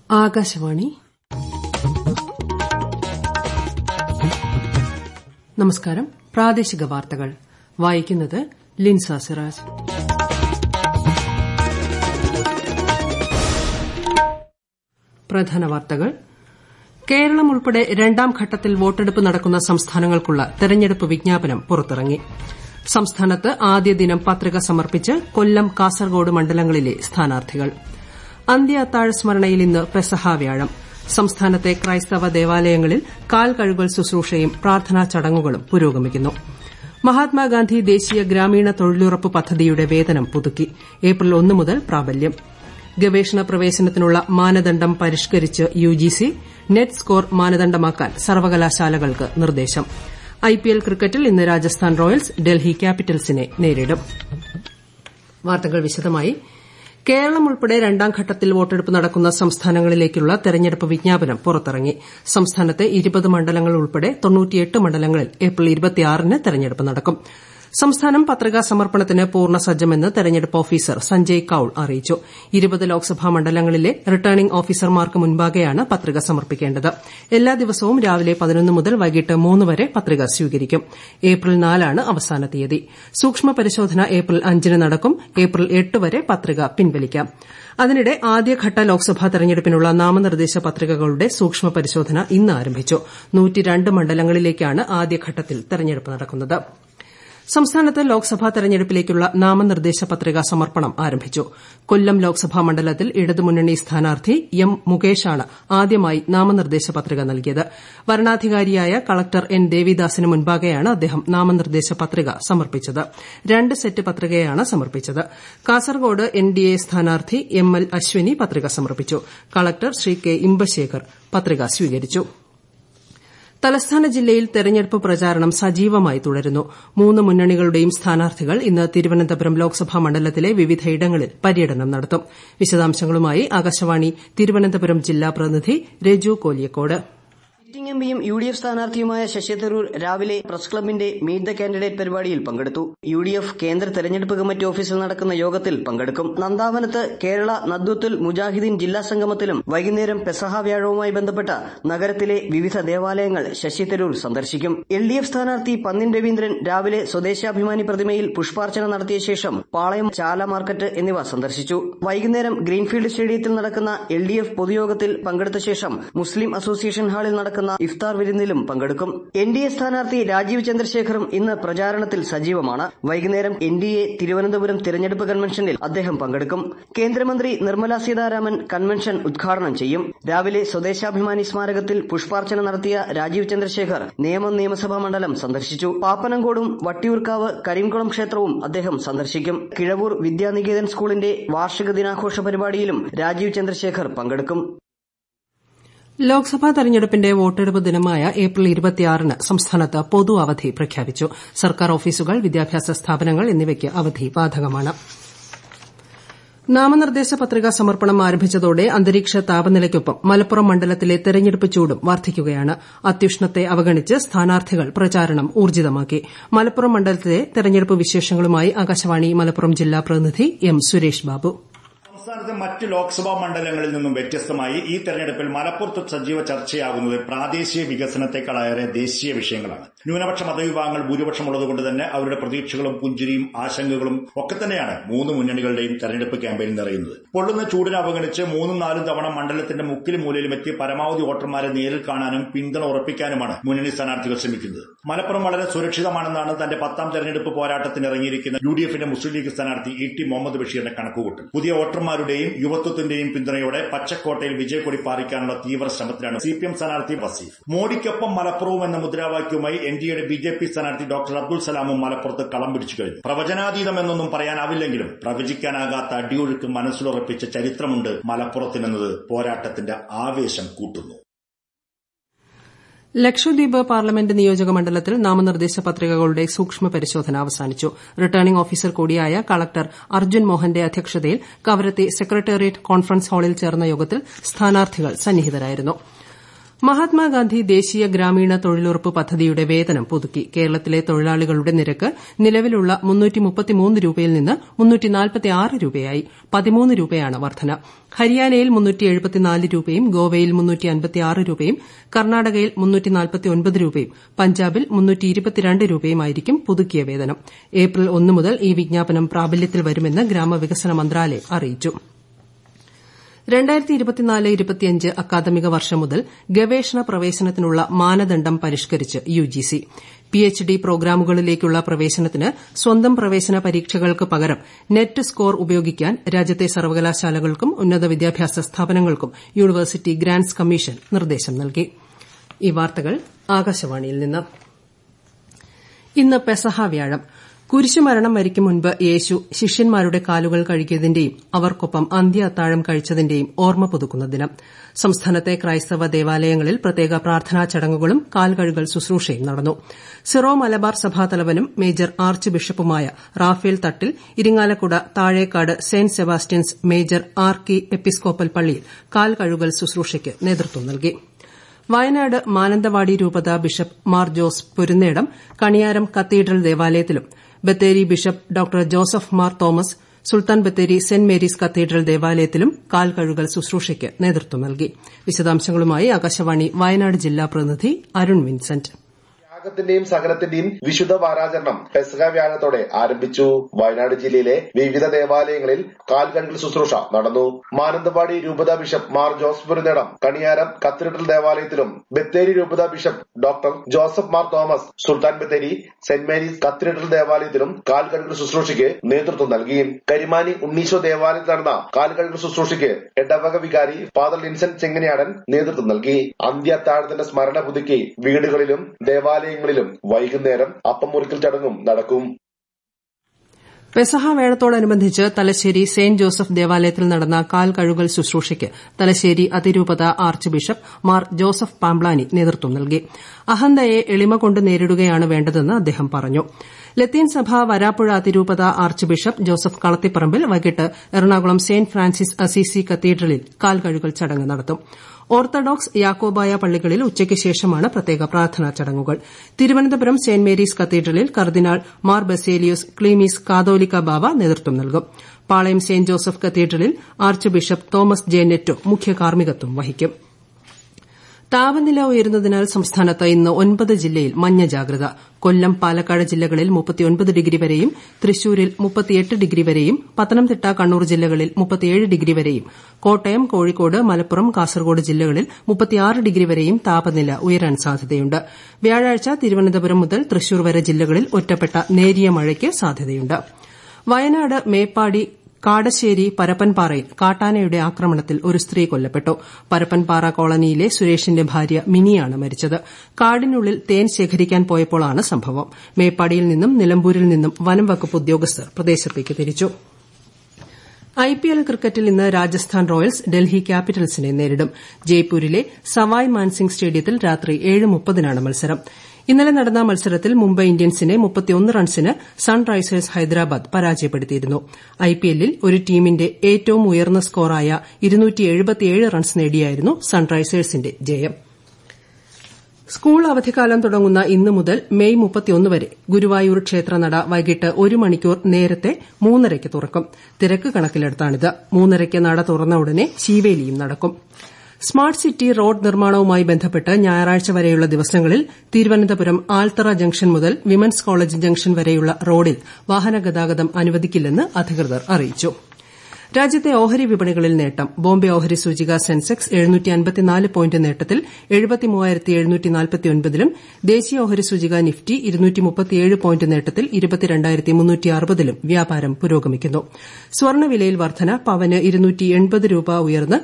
ആകാശവാണി നമസ്കാരം പ്രാദേശിക വാർത്തകൾ വായിക്കുന്നത് ലിൻസ സിറാജ് പ്രധാന വാർത്തകൾ കേരളം ഉൾപ്പെടെ രണ്ടാം ഘട്ടത്തിൽ വോട്ടെടുപ്പ് നടക്കുന്ന സംസ്ഥാനങ്ങൾക്കുള്ള തെരഞ്ഞെടുപ്പ് വിജ്ഞാപനം പുറത്തിറങ്ങി സംസ്ഥാനത്ത് ആദ്യ ദിനം പത്രിക സമർപ്പിച്ച് കൊല്ലം കാസർകോട് മണ്ഡലങ്ങളിലെ സ്ഥാനാർത്ഥികൾ അന്ത്യ അത്താഴ സ്മരണയിൽ ഇന്ന് പെസഹ വ്യാഴം സംസ്ഥാനത്തെ ക്രൈസ്തവ ദേവാലയങ്ങളിൽ കാൽ കഴുകൽ ശുശ്രൂഷയും പ്രാർത്ഥനാ ചടങ്ങുകളും പുരോഗമിക്കുന്നു മഹാത്മാഗാന്ധി ദേശീയ ഗ്രാമീണ തൊഴിലുറപ്പ് പദ്ധതിയുടെ വേതനം പുതുക്കി ഏപ്രിൽ ഒന്ന് മുതൽ പ്രാബല്യം ഗവേഷണ പ്രവേശനത്തിനുള്ള മാനദണ്ഡം പരിഷ്കരിച്ച് യുജിസി നെറ്റ് സ്കോർ മാനദണ്ഡമാക്കാൻ സർവകലാശാലകൾക്ക് നിർദ്ദേശം ഐപിഎൽ ക്രിക്കറ്റിൽ ഇന്ന് രാജസ്ഥാൻ റോയൽസ് ഡൽഹി ക്യാപിറ്റൽസിനെ നേരിടും വാർത്തകൾ വിശദമായി കേരളം ഉൾപ്പെടെ രണ്ടാം ഘട്ടത്തിൽ വോട്ടെടുപ്പ് നടക്കുന്ന സംസ്ഥാനങ്ങളിലേക്കുള്ള തെരഞ്ഞെടുപ്പ് വിജ്ഞാപനം പുറത്തിറങ്ങി സംസ്ഥാനത്തെ ഇരുപത് മണ്ഡലങ്ങൾ ഉൾപ്പെടെ മണ്ഡലങ്ങളിൽ ഏപ്രിൽ ന് തെരഞ്ഞെടുപ്പ് നടക്കും സംസ്ഥാനം പത്രികാ സമർപ്പണത്തിന് പൂർണ്ണ സജ്ജമെന്ന് തെരഞ്ഞെടുപ്പ് ഓഫീസർ സഞ്ജയ് കൌൾ അറിയിച്ചു ഇരുപത് ലോക്സഭാ മണ്ഡലങ്ങളിലെ റിട്ടേണിംഗ് ഓഫീസർമാർക്ക് മുൻപാകെയാണ് പത്രിക സമർപ്പിക്കേണ്ടത് എല്ലാ ദിവസവും രാവിലെ പതിനൊന്ന് മുതൽ വൈകിട്ട് മൂന്ന് വരെ പത്രിക സ്വീകരിക്കും ഏപ്രിൽ നാലാണ് അവസാന തീയതി സൂക്ഷ്മ പരിശോധന ഏപ്രിൽ അഞ്ചിന് നടക്കും ഏപ്രിൽ എട്ട് വരെ പത്രിക പിൻവലിക്കാം അതിനിടെ ആദ്യഘട്ട ലോക്സഭാ തെരഞ്ഞെടുപ്പിനുള്ള നാമനിർദ്ദേശ പത്രികകളുടെ സൂക്ഷ്മ പരിശോധന ഇന്ന് ആരംഭിച്ചു മണ്ഡലങ്ങളിലേക്കാണ് ആദ്യഘട്ടത്തിൽ തെരഞ്ഞെടുപ്പ് നടക്കുന്നത് സംസ്ഥാനത്ത് ലോക്സഭാ തെരഞ്ഞെടുപ്പിലേക്കുള്ള നാമനിർദ്ദേശ പത്രികാ സമർപ്പണം ആരംഭിച്ചു കൊല്ലം ലോക്സഭാ മണ്ഡലത്തിൽ ഇടതുമുന്നണി സ്ഥാനാർത്ഥി എം മുകേഷാണ് ആദ്യമായി നാമനിർദ്ദേശ പത്രിക നൽകിയത് വരണാധികാരിയായ കളക്ടർ എൻ ദേവിദാസിന് മുൻപാകെയാണ് അദ്ദേഹം നാമനിർദ്ദേശ പത്രിക സമർപ്പിച്ചത് രണ്ട് സെറ്റ് പത്രികയാണ് സമർപ്പിച്ചത് കാസർകോട് എൻഡിഎ സ്ഥാനാർത്ഥി എം എൽ അശ്വിനി പത്രിക സമർപ്പിച്ചു കളക്ടർ ശ്രീ കെ ഇമ്പശേഖർ പത്രിക സ്വീകരിച്ചു തലസ്ഥാന ജില്ലയിൽ തെരഞ്ഞെടുപ്പ് പ്രചാരണം സജീവമായി തുടരുന്നു മൂന്ന് മുന്നണികളുടെയും സ്ഥാനാർത്ഥികൾ ഇന്ന് തിരുവനന്തപുരം ലോക്സഭാ മണ്ഡലത്തിലെ വിവിധയിടങ്ങളിൽ പര്യടനം നടത്തും വിശദാംശങ്ങളുമായി ആകാശവാണി തിരുവനന്തപുരം ജില്ലാ പ്രതിനിധി രജു കോലിയക്കോട് സിറ്റിംഗ് എംപിയും യു ഡി എഫ് സ്ഥാനാർത്ഥിയുമായ ശശി തരൂർ രാവിലെ പ്രസ് ക്ലബിന്റെ മീറ്റ് ദ കാൻഡിഡേറ്റ് പരിപാടിയിൽ പങ്കെടുത്തു യു ഡി എഫ് കേന്ദ്ര തെരഞ്ഞെടുപ്പ് കമ്മിറ്റി ഓഫീസിൽ നടക്കുന്ന യോഗത്തിൽ പങ്കെടുക്കും നന്ദാവനത്ത് കേരള നദ്വത്തുൽ മുജാഹിദീൻ ജില്ലാ സംഗമത്തിലും വൈകുന്നേരം പെസഹ വ്യാഴവുമായി ബന്ധപ്പെട്ട നഗരത്തിലെ വിവിധ ദേവാലയങ്ങൾ ശശി തരൂർ സന്ദർശിക്കും എൽ ഡി എഫ് സ്ഥാനാർത്ഥി പന്നിൻ രവീന്ദ്രൻ രാവിലെ സ്വദേശാഭിമാനി പ്രതിമയിൽ പുഷ്പാർച്ചന നടത്തിയ ശേഷം പാളയം ചാല മാർക്കറ്റ് എന്നിവ സന്ദർശിച്ചു വൈകുന്നേരം ഗ്രീൻഫീൽഡ് സ്റ്റേഡിയത്തിൽ നടക്കുന്ന എൽ ഡി എഫ് പൊതുയോഗത്തിൽ പങ്കെടുത്ത ശേഷം മുസ്ലിം അസോസിയേഷൻ ഹാളിൽ നടക്കുന്ന നടക്കുന്ന ഇഫ്താർ വിരുന്നിലും പങ്കെടുക്കും എൻ ഡി എ സ്ഥാനാർത്ഥി രാജീവ് ചന്ദ്രശേഖറും ഇന്ന് പ്രചാരണത്തിൽ സജീവമാണ് വൈകുന്നേരം എൻ ഡി എ തിരുവനന്തപുരം തിരഞ്ഞെടുപ്പ് കൺവെൻഷനിൽ അദ്ദേഹം പങ്കെടുക്കും കേന്ദ്രമന്ത്രി നിർമ്മല സീതാരാമൻ കൺവെൻഷൻ ഉദ്ഘാടനം ചെയ്യും രാവിലെ സ്വദേശാഭിമാനി സ്മാരകത്തിൽ പുഷ്പാർച്ചന നടത്തിയ രാജീവ് ചന്ദ്രശേഖർ നേമം നിയമസഭാ മണ്ഡലം സന്ദർശിച്ചു പാപ്പനംകോടും വട്ടിയൂർക്കാവ് കരിംകുളം ക്ഷേത്രവും അദ്ദേഹം സന്ദർശിക്കും കിഴവൂർ വിദ്യാനികേതൻ സ്കൂളിന്റെ വാർഷിക ദിനാഘോഷ പരിപാടിയിലും രാജീവ് ചന്ദ്രശേഖർ പങ്കെടുക്കും ലോക്സഭാ തെരഞ്ഞെടുപ്പിന്റെ വോട്ടെടുപ്പ് ദിനമായ ഏപ്രിൽ ഇരുപത്തിയാറിന് സംസ്ഥാനത്ത് പൊതു അവധി പ്രഖ്യാപിച്ചു സർക്കാർ ഓഫീസുകൾ വിദ്യാഭ്യാസ സ്ഥാപനങ്ങൾ എന്നിവയ്ക്ക് അവധി ബാധകമാണ് നാമനിർദ്ദേശ പത്രികാ സമർപ്പണം ആരംഭിച്ചതോടെ അന്തരീക്ഷ താപനിലയ്ക്കൊപ്പം മലപ്പുറം മണ്ഡലത്തിലെ തെരഞ്ഞെടുപ്പ് ചൂടും വർദ്ധിക്കുകയാണ് അത്യുഷ്ണത്തെ അവഗണിച്ച് സ്ഥാനാർത്ഥികൾ പ്രചാരണം ഊർജ്ജിതമാക്കി മലപ്പുറം മണ്ഡലത്തിലെ തെരഞ്ഞെടുപ്പ് വിശേഷങ്ങളുമായി ആകാശവാണി മലപ്പുറം ജില്ലാ പ്രതിനിധി എം സുരേഷ് ബാബു സംസ്ഥാനത്തെ മറ്റ് ലോക്സഭാ മണ്ഡലങ്ങളിൽ നിന്നും വ്യത്യസ്തമായി ഈ തെരഞ്ഞെടുപ്പിൽ മലപ്പുറത്ത് സജീവ ചർച്ചയാകുന്നത് പ്രാദേശിക വികസനത്തെക്കാളേറെ ദേശീയ വിഷയങ്ങളാണ് ന്യൂനപക്ഷ മതവിഭാഗങ്ങൾ ഭൂരിപക്ഷമുള്ളതുകൊണ്ട് തന്നെ അവരുടെ പ്രതീക്ഷകളും പുഞ്ചിരിയും ആശങ്കകളും ഒക്കെ തന്നെയാണ് മൂന്ന് മുന്നണികളുടെയും തെരഞ്ഞെടുപ്പ് ക്യാമ്പയിൻ നിറയുന്നത് പൊള്ളുന്ന ചൂടിനെ അവഗണിച്ച് മൂന്നും നാലും തവണ മണ്ഡലത്തിന്റെ മുക്കിലും മൂലയിലും എത്തി പരമാവധി വോട്ടർമാരെ നേരിൽ കാണാനും പിന്തുണ ഉറപ്പിക്കാനുമാണ് മുന്നണി സ്ഥാനാർത്ഥികൾ ശ്രമിക്കുന്നത് മലപ്പുറം വളരെ സുരക്ഷിതമാണെന്നാണ് തന്റെ പത്താം തെരഞ്ഞെടുപ്പ് പോരാട്ടത്തിന് ഇറങ്ങിയിരിക്കുന്ന യു ഡി എഫിന്റെ മുസ്ലിം ലീഗ് സ്ഥാനാർത്ഥി ഇ ടി മുഹമ്മദ് ബഷീറിന്റെ കണക്കുകൂട്ടൽ പുതിയ വോട്ടർമാരുടെയും യുവത്വത്തിന്റെയും പിന്തുണയോടെ പച്ചക്കോട്ടയിൽ വിജയക്കൊടി പാറിക്കാനുള്ള തീവ്ര ശ്രമത്തിലാണ് സി പി എം സ്ഥാനാർത്ഥി വസീഫ് മോഡിക്കൊപ്പം മലപ്പുറവും എന്ന മുദ്രാവാക്യവുമായി എൻ ഡി എയുടെ ബി ജെ പി സ്ഥാനാർത്ഥി ഡോക്ടർ അബ്ദുൽ സലാമും മലപ്പുറത്ത് കളം പിടിച്ചു കഴിഞ്ഞു പ്രവചനാതീതം എന്നൊന്നും പറയാനാവില്ലെങ്കിലും പ്രവചിക്കാനാകാത്ത അടിയൊഴുക്ക് മനസ്സിലുറപ്പിച്ച ചരിത്രമുണ്ട് മലപ്പുറത്തിനെന്നത് പോരാട്ടത്തിന്റെ ആവേശം കൂട്ടുന്നു ലക്ഷദ്വീപ് പാർലമെന്റ് നിയോജക മണ്ഡലത്തിൽ നാമനിർദ്ദേശ പത്രികകളുടെ സൂക്ഷ്മ പരിശോധന അവസാനിച്ചു റിട്ടേണിംഗ് ഓഫീസർ കൂടിയായ കളക്ടർ അർജുൻ മോഹന്റെ അധ്യക്ഷതയിൽ കവരത്തി സെക്രട്ടേറിയറ്റ് കോൺഫറൻസ് ഹാളിൽ ചേർന്ന യോഗത്തിൽ സ്ഥാനാർത്ഥികൾ സന്നിഹിതരായിരുന്നു മഹാത്മാഗാന്ധി ദേശീയ ഗ്രാമീണ തൊഴിലുറപ്പ് പദ്ധതിയുടെ വേതനം പുതുക്കി കേരളത്തിലെ തൊഴിലാളികളുടെ നിരക്ക് നിലവിലുള്ള രൂപയിൽ നിന്ന് രൂപയായി പതിമൂന്ന് രൂപയാണ് വർധന ഹരിയാനയിൽ രൂപയും ഗോവയിൽ രൂപയും കർണാടകയിൽ രൂപയും പഞ്ചാബിൽ രൂപയുമായിരിക്കും പുതുക്കിയ വേതനം ഏപ്രിൽ ഒന്ന് മുതൽ ഈ വിജ്ഞാപനം പ്രാബല്യത്തിൽ വരുമെന്ന് ഗ്രാമവികസന മന്ത്രാലയം അറിയിച്ചു അക്കാദമിക വർഷം മുതൽ ഗവേഷണ പ്രവേശനത്തിനുള്ള മാനദണ്ഡം പരിഷ്കരിച്ച് യുജിസി പിഎച്ച്ഡി പ്രോഗ്രാമുകളിലേക്കുള്ള പ്രവേശനത്തിന് സ്വന്തം പ്രവേശന പരീക്ഷകൾക്ക് പകരം നെറ്റ് സ്കോർ ഉപയോഗിക്കാൻ രാജ്യത്തെ സർവകലാശാലകൾക്കും ഉന്നത വിദ്യാഭ്യാസ സ്ഥാപനങ്ങൾക്കും യൂണിവേഴ്സിറ്റി ഗ്രാന്റ്സ് കമ്മീഷൻ നിർദ്ദേശം നൽകി ഈ വാർത്തകൾ ആകാശവാണിയിൽ നിന്ന് ഇന്ന് പെസഹ വ്യാഴം കുരിശുമരണം വരിക്കും മുൻപ് യേശു ശിഷ്യന്മാരുടെ കാലുകൾ കഴുകിയതിന്റെയും അവർക്കൊപ്പം അന്ത്യ അത്താഴം കഴിച്ചതിന്റെയും ഓർമ്മ പുതുക്കുന്ന ദിനം സംസ്ഥാനത്തെ ക്രൈസ്തവ ദേവാലയങ്ങളിൽ പ്രത്യേക പ്രാർത്ഥനാ ചടങ്ങുകളും കാൽകഴുകൽ ശുശ്രൂഷയും നടന്നു സിറോ മലബാർ സഭാതലവനും മേജർ ആർച്ച് ബിഷപ്പുമായ Raphael Thattil Irinjalakuda Thazhekkad Saint Sebastian's major archiepiscopal പള്ളിയിൽ കാൽകഴുകൽ ശുശ്രൂഷയ്ക്ക് നേതൃത്വം നൽകി വയനാട് മാനന്തവാടി രൂപത bishop Mar Jose Porunnedom Kaniyaram cathedral ദേവാലയത്തിലും Bathery bishop doctor Joseph Mar Thomas Sultan Bathery Saint Mary's cathedral ദേവാലയത്തിലും കാൽകഴുകൽ ശുശ്രൂഷയ്ക്ക് നേതൃത്വം നൽകി വിശദാംശങ്ങളുമായി ആകാശവാണി വയനാട് ജില്ലാ പ്രതിനിധി അരുൺ വിൻസെന്റ് ത്യാഗത്തിന്റെയും സഹനത്തിന്റെയും വിശുദ്ധ വാരാചരണം പെസക വ്യാഴത്തോടെ ആരംഭിച്ചു വയനാട് ജില്ലയിലെ വിവിധ ദേവാലയങ്ങളിൽ കാൽകഴുകൽ ശുശ്രൂഷ നടന്നു മാനന്തവാടി രൂപത bishop Mar Jose Purunnedom Kaniyaram cathedral ദേവാലയത്തിലും ബത്തേരി രൂപത bishop doctor Joseph Mar Thomas Sultan Bathery Saint Mary's cathedral ദേവാലയത്തിലും കാൽകഴുകൽ ശുശ്രൂഷയ്ക്ക് നേതൃത്വം നൽകി കരിമാനി ഉണ്ണീശോ ദേവാലയത്തിൽ നടന്ന കാൽകഴുകൽ ശുശ്രൂഷയ്ക്ക് ഇടവക വികാരി ഫാദർ ലിൻസൺ ചെങ്ങനിയാടൻ നേതൃത്വം നൽകി അന്ത്യത്താഴത്തിന്റെ സ്മരണ പുതുക്കി വീടുകളിലും ദേവാലയ ദേവാലയങ്ങളിലും വൈകുന്നേരം അപ്പം മുറിക്കൽ ചടങ്ങും നടക്കും പെസഹ വേഴത്തോടനുബന്ധിച്ച് തലശ്ശേരി സെന്റ് ജോസഫ് ദേവാലയത്തിൽ നടന്ന കാൽ കഴുകൽ ശുശ്രൂഷയ്ക്ക് തലശ്ശേരി അതിരൂപത archbishop Mar Joseph Pamplany നേതൃത്വം നൽകി അഹന്തയെ എളിമ കൊണ്ട് നേരിടുകയാണ് വേണ്ടതെന്ന് അദ്ദേഹം പറഞ്ഞു ലത്തീൻ സഭ വരാപ്പുഴ അതിരൂപത ആർച്ച് ബിഷപ്പ് ജോസഫ് കളത്തിപ്പറമ്പിൽ വൈകിട്ട് എറണാകുളം സെന്റ് ഫ്രാൻസിസ് അസീസി കത്തീഡ്രലിൽ കാൽകഴുകൽ ചടങ്ങ് നടത്തും ഓർത്തഡോക്സ് യാക്കോബായ പള്ളികളിൽ ഉച്ചയ്ക്ക് ശേഷമാണ് പ്രത്യേക പ്രാർത്ഥനാ ചടങ്ങുകൾ തിരുവനന്തപുരം സെന്റ് മേരീസ് കത്തീഡ്രലിൽ കർദിനാൾ മാർ ബസേലിയോസ് ക്ലീമീസ് കാതോലിക്ക ബാവ നേതൃത്വം നൽകും പാളയം സെന്റ് ജോസഫ് കത്തീഡ്രലിൽ archbishop Thomas J Netto മുഖ്യ കാർമ്മികത്വം വഹിക്കും താപനില ഉയരുന്നതിനാൽ സംസ്ഥാനത്ത് ഇന്ന് ഒൻപത് ജില്ലയിൽ മഞ്ഞ ജാഗ്രത കൊല്ലം പാലക്കാട് ജില്ലകളിൽ ഡിഗ്രി വരെയും തൃശൂരിൽ ഡിഗ്രി വരെയും പത്തനംതിട്ട കണ്ണൂർ ജില്ലകളിൽ ഡിഗ്രി വരെയും കോട്ടയം കോഴിക്കോട് മലപ്പുറം കാസർഗോഡ് ജില്ലകളിൽ ഡിഗ്രി വരെയും താപനില ഉയരാൻ സാധ്യതയുണ്ട് വ്യാഴാഴ്ച തിരുവനന്തപുരം മുതൽ തൃശൂർ വരെ ജില്ലകളിൽ ഒറ്റപ്പെട്ട നേരിയ മഴയ്ക്ക് സാധ്യതയുണ്ട് വയനാട് മേപ്പാടി കാടശ്ശേരി പരപ്പൻപാറയിൽ കാട്ടാനയുടെ ആക്രമണത്തിൽ ഒരു സ്ത്രീ കൊല്ലപ്പെട്ടു പരപ്പൻപാറ കോളനിയിലെ സുരേഷിന്റെ ഭാര്യ മിനിയാണ് മരിച്ചത് കാടിനുള്ളിൽ തേൻ ശേഖരിക്കാൻ പോയപ്പോഴാണ് സംഭവം മേപ്പാടിയിൽ നിന്നും നിലമ്പൂരിൽ നിന്നും വനം വകുപ്പ് ഉദ്യോഗസ്ഥർ പ്രദേശത്തേക്ക് തിരിച്ചു ഐപിഎൽ ക്രിക്കറ്റിൽ ഇന്ന് രാജസ്ഥാൻ റോയൽസ് ഡൽഹി ക്യാപിറ്റൽസിനെ നേരിടും ജയ്പൂരിലെ സവായ് മാൻസിംഗ് സ്റ്റേഡിയത്തിൽ രാത്രി ഏഴ് മുപ്പതിനാണ് മത്സരം ഇന്നലെ നടന്ന മത്സരത്തിൽ മുംബൈ ഇന്ത്യൻസിനെ റൺസിന് സൺറൈസേഴ്സ് ഹൈദരാബാദ് പരാജയപ്പെടുത്തിയിരുന്നു ഐപിഎല്ലിൽ ഒരു ടീമിന്റെ ഏറ്റവും ഉയർന്ന സ്കോറായ റൺസ് നേടിയായിരുന്നു സൺറൈസേഴ്സിന്റെ ജയം സ്കൂൾ അവധിക്കാലം തുടങ്ങുന്ന ഇന്ന് മുതൽ മെയ് വരെ ഗുരുവായൂർ ക്ഷേത്രനട വൈകിട്ട് ഒരു മണിക്കൂർ നേരത്തെ മൂന്നരയ്ക്ക് തുറക്കും തിരക്ക് കണക്കിലെടുത്താണിത് മൂന്നരയ്ക്ക് നട തുറന്ന ഉടനെ ശീവേലിയും നടക്കും സ്മാർട്ട് സിറ്റി റോഡ് നിർമ്മാണവുമായി ബന്ധപ്പെട്ട് ഞായറാഴ്ച വരെയുള്ള ദിവസങ്ങളിൽ തിരുവനന്തപുരം ആൽത്തറ ജംഗ്ഷൻ മുതൽ വിമൻസ് കോളേജ് ജംഗ്ഷൻ വരെയുള്ള റോഡിൽ വാഹനഗതാഗതം അനുവദിക്കില്ലെന്ന് അധികൃതർ അറിയിച്ചു രാജ്യത്തെ ഓഹരി വിപണികളിൽ നേട്ടം ബോംബെ ഓഹരി സൂചിക സെൻസെക്സ് പോയിന്റ് നേട്ടത്തിൽ ലും ദേശീയ ഓഹരി സൂചിക നിഫ്റ്റി പോയിന്റ് നേട്ടത്തിൽ ലും വ്യാപാരം പുരോഗമിക്കുന്നു സ്വർണ്ണവിലയിൽ വർധന പവന് രൂപ ഉയർന്ന്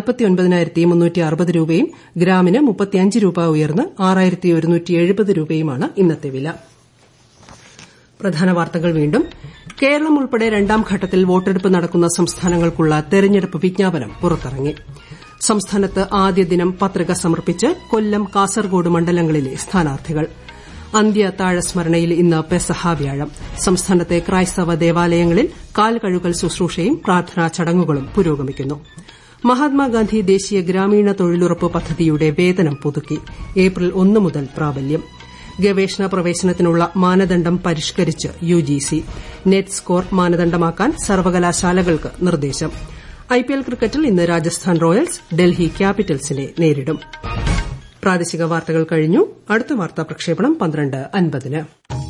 രൂപയും ഗ്രാമിന് രൂപ ഉയർന്ന് രൂപയുമാണ് ഇന്നത്തെ വില പ്രധാന വാർത്തകൾ വീണ്ടും കേരളം ഉൾപ്പെടെ രണ്ടാം ഘട്ടത്തിൽ വോട്ടെടുപ്പ് നടക്കുന്ന സംസ്ഥാനങ്ങൾക്കുള്ള തെരഞ്ഞെടുപ്പ് വിജ്ഞാപനം പുറത്തിറങ്ങി സംസ്ഥാനത്ത് ആദ്യ ദിനം പത്രിക സമർപ്പിച്ച് കൊല്ലം കാസർഗോഡ് മണ്ഡലങ്ങളിലെ സ്ഥാനാർത്ഥികൾ അന്ത്യ താഴസ്മരണയിൽ ഇന്ന് പെസഹ വ്യാഴം സംസ്ഥാനത്തെ ക്രൈസ്തവ ദേവാലയങ്ങളിൽ കാൽകഴുകൽ ശുശ്രൂഷയും പ്രാർത്ഥനാ ചടങ്ങുകളും പുരോഗമിക്കുന്നു മഹാത്മാഗാന്ധി ദേശീയ ഗ്രാമീണ തൊഴിലുറപ്പ് പദ്ധതിയുടെ വേതനം പുതുക്കി ഏപ്രിൽ ഒന്ന് മുതൽ പ്രാബല്യം ഗവേഷണ പ്രവേശനത്തിനുള്ള മാനദണ്ഡം പരിഷ്കരിച്ച് യുജിസി നെറ്റ് സ്കോർ മാനദണ്ഡമാക്കാൻ സർവകലാശാലകൾക്ക് നിർദ്ദേശം ഐപിഎൽ ക്രിക്കറ്റിൽ ഇന്ന് രാജസ്ഥാൻ റോയൽസ് ഡൽഹി ക്യാപിറ്റൽസിനെ നേരിടും പ്രാദേശിക വാർത്തകൾ കഴിഞ്ഞു അടുത്ത വാർത്താ പ്രക്ഷേപണം പന്ത്രണ്ട് അൻപതിന്